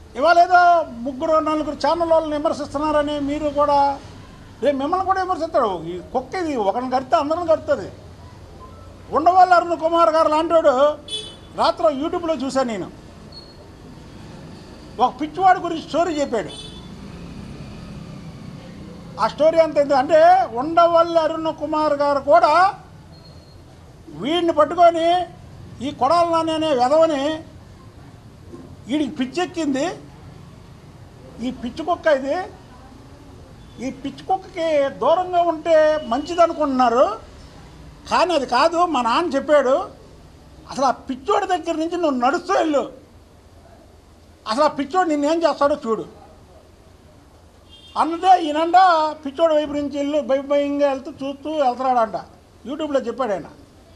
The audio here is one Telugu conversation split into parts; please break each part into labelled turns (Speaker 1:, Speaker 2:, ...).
Speaker 1: ఇవాళ ఏదో ముగ్గురు నలుగురు ఛానల్ వాళ్ళని విమర్శిస్తున్నారని మీరు కూడా రేపు మిమ్మల్ని కూడా విమర్శిస్తాడు ఈ కుక్క ఇది ఒకరిని కడితే అందరిని కడుతుంది ఉండవల్లి అరుణ్ కుమార్ గారు లాంటివాడు రాత్రి యూట్యూబ్లో చూశాను నేను ఒక పిచ్చివాడి గురించి స్టోరీ చెప్పాడు ఆ స్టోరీ అంత ఏంటి అంటే ఉండవల్లి అరుణ్ కుమార్ గారు కూడా వీడిని పట్టుకొని ఈ కొడాల నాని అనే వెధవని వీడికి పిచ్చెక్కింది ఈ పిచ్చి కుక్క ఇది ఈ పిచ్చి కుక్కకి దూరంగా ఉంటే మంచిది అనుకుంటున్నారు కానీ అది కాదు మా నాన్న చెప్పాడు అసలు ఆ పిచ్చోడి దగ్గర నుంచి నువ్వు నడుస్తూ వెళ్ళు అసలు ఆ పిచ్చోడు నిన్నేం చేస్తాడో చూడు అన్నదే ఈయనంట పిచ్చోడు వైపు నుంచి వెళ్ళు భయ భయంగా వెళ్తూ చూస్తూ వెళ్తున్నాడంట యూట్యూబ్లో చెప్పాడు ఆయన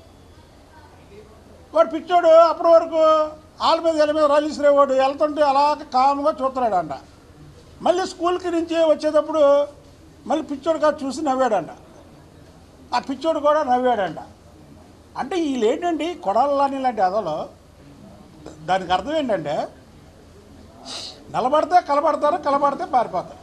Speaker 1: వాడు పిచ్చోడు అప్పటి వరకు ఆళ్ళ మీద వీళ్ళ మీద రాజేశ్వరేవాడు వెళ్తుంటే అలాగ కామ్గా చూస్తున్నాడంట మళ్ళీ స్కూల్కి నుంచి వచ్చేటప్పుడు మళ్ళీ పిచ్చోడు కాదు చూసి నవ్వాడంట ఆ పిచ్చోడు కూడా నవ్వాడంట అంటే వీళ్ళు ఏంటండి కొడాలని లాంటి అదలో దానికి అర్థం ఏంటంటే నిలబడితే కలబడతారు కలబడితే పారిపోతారు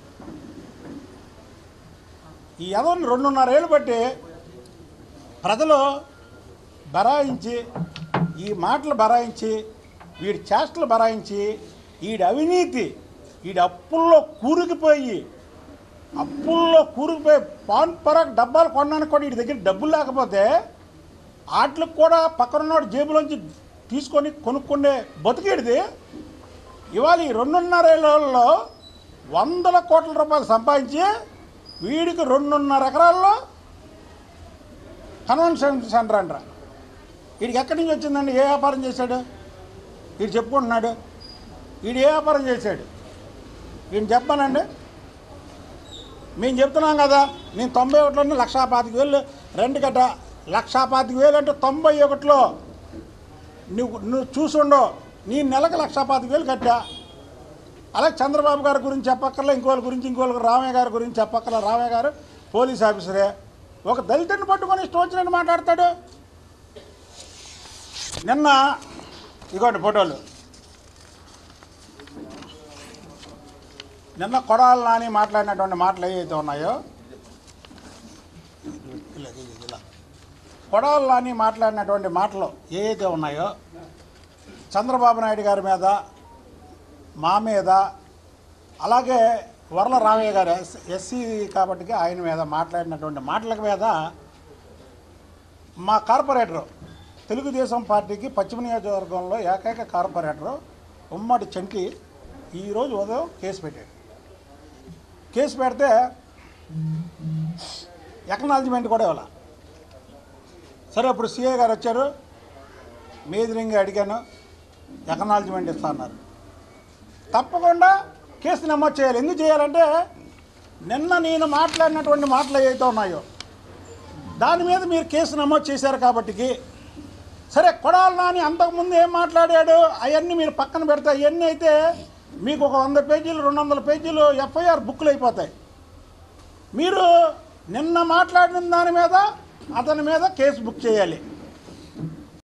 Speaker 1: ఈ ఎదవని రెండున్నర ఏళ్ళు బట్టి ప్రజలు బరాయించి ఈ మాటలు బరాయించి వీడి చేష్టలు బరాయించి వీడి అవినీతి వీడి అప్పుల్లో కూరుకుపోయి అప్పుల్లో కూరుకుపోయి పాన్ పరాక్ డబ్బాలు కొనడానికి కూడా వీడి దగ్గర డబ్బులు లేకపోతే వాటికి కూడా పక్కనున్నవాడు జేబులోంచి తీసుకొని కొనుక్కునే బతికేడిది ఇవాళ ఈ రెండున్నర ఏళ్ళలో వందల కోట్ల రూపాయలు సంపాదించి వీడికి రెండున్నర ఎకరాల్లో కన్వెన్షన్ సెంటర్ అంటారా వీడికి ఎక్కడి నుంచి వచ్చిందండి ఏ వ్యాపారం చేశాడు వీడు చెప్పుకుంటున్నాడు వీడు ఏ వ్యాపారం చేశాడు వీడిని చెప్పానండి మేము చెప్తున్నాం కదా నేను తొంభై ఒకటిలోనే లక్షా పాతిక వేలు రెండు గట్ట లక్షా పాతిక వేలు అంటే తొంభై ఒకటిలో నువ్వు నువ్వు చూసుండో నీ నెలకు లక్షా పాతిక వేలు కట్టా అలాగే చంద్రబాబు గారి గురించి చెప్పక్కర్లే ఇంకోళ్ళ గురించి ఇంకోళ్ళ రామయ్య గారి గురించి చెప్పక్కర్లే రామయ్య గారు పోలీస్ ఆఫీసరే ఒక దళితుడిని పట్టుకొని ఇష్టం వచ్చినట్టు మాట్లాడతాడు నిన్న ఇగోండి ఫోటోలు నిన్న కొడాల నాని మాట్లాడినటువంటి మాటలు ఏవైతే ఉన్నాయో ఇలా, ఇలా, ఇలా. కొడాల నాని మాట్లాడినటువంటి మాటలు ఏవైతే ఉన్నాయో చంద్రబాబు నాయుడు గారి మీద మా మీద అలాగే వరల రామయ్య గారు ఎస్ ఎస్సీ కాబట్టి ఆయన మీద మాట్లాడినటువంటి మాటల మీద మా కార్పొరేటరు తెలుగుదేశం పార్టీకి పశ్చిమ నియోజకవర్గంలో ఏకైక కార్పొరేటరు ఉమ్మడి చంటి ఈరోజు ఉదయం కేసు పెట్టాడు కేసు పెడితే ఎకనాలజ్మెంట్ కూడా ఇవ్వాల సరే ఇప్పుడు సీఏ గారు వచ్చారు మేదిరింగి అడిగాను ఎకనాలజ్మెంట్ ఇస్తా అన్నారు తప్పకుండా కేసు నమోదు చేయాలి ఎందుకు చేయాలంటే నిన్న నేను మాట్లాడినటువంటి మాటలు ఏవైతే ఉన్నాయో దాని మీద మీరు కేసు నమోదు చేశారు కాబట్టికి సరే కొడాలి నాని అంతకుముందు ఏం మాట్లాడాడు అవన్నీ మీరు పక్కన పెడితే అవన్నీ అయితే మీకు ఒక వంద పేజీలు రెండు వందల పేజీలు ఎఫ్ఐఆర్ బుక్లు అయిపోతాయి మీరు నిన్న మాట్లాడిన దాని మీద అతని మీద కేసు బుక్ చేయాలి